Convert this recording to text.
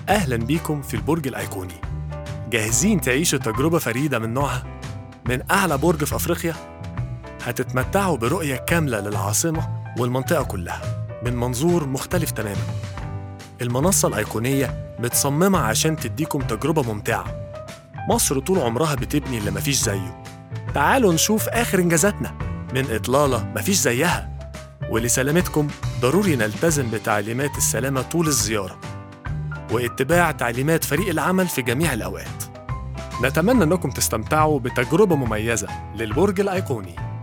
أهلا بيكم في البرج الأيقوني جاهزين تعيشوا تجربة فريدة من نوعها؟ من أعلى برج في أفريقيا؟ هتتمتعوا برؤية كاملة للعاصمة والمنطقة كلها من منظور مختلف تماما المنصة الأيقونية متصممة عشان تديكم تجربة ممتعة مصر طول عمرها بتبني اللي مفيش زيه تعالوا نشوف آخر إنجازاتنا من إطلالة مفيش زيها ولسلامتكم ضروري نلتزم بتعليمات السلامة طول الزيارة واتباع تعليمات فريق العمل في جميع الأوقات نتمنى أنكم تستمتعوا بتجربة مميزة للبرج الأيقوني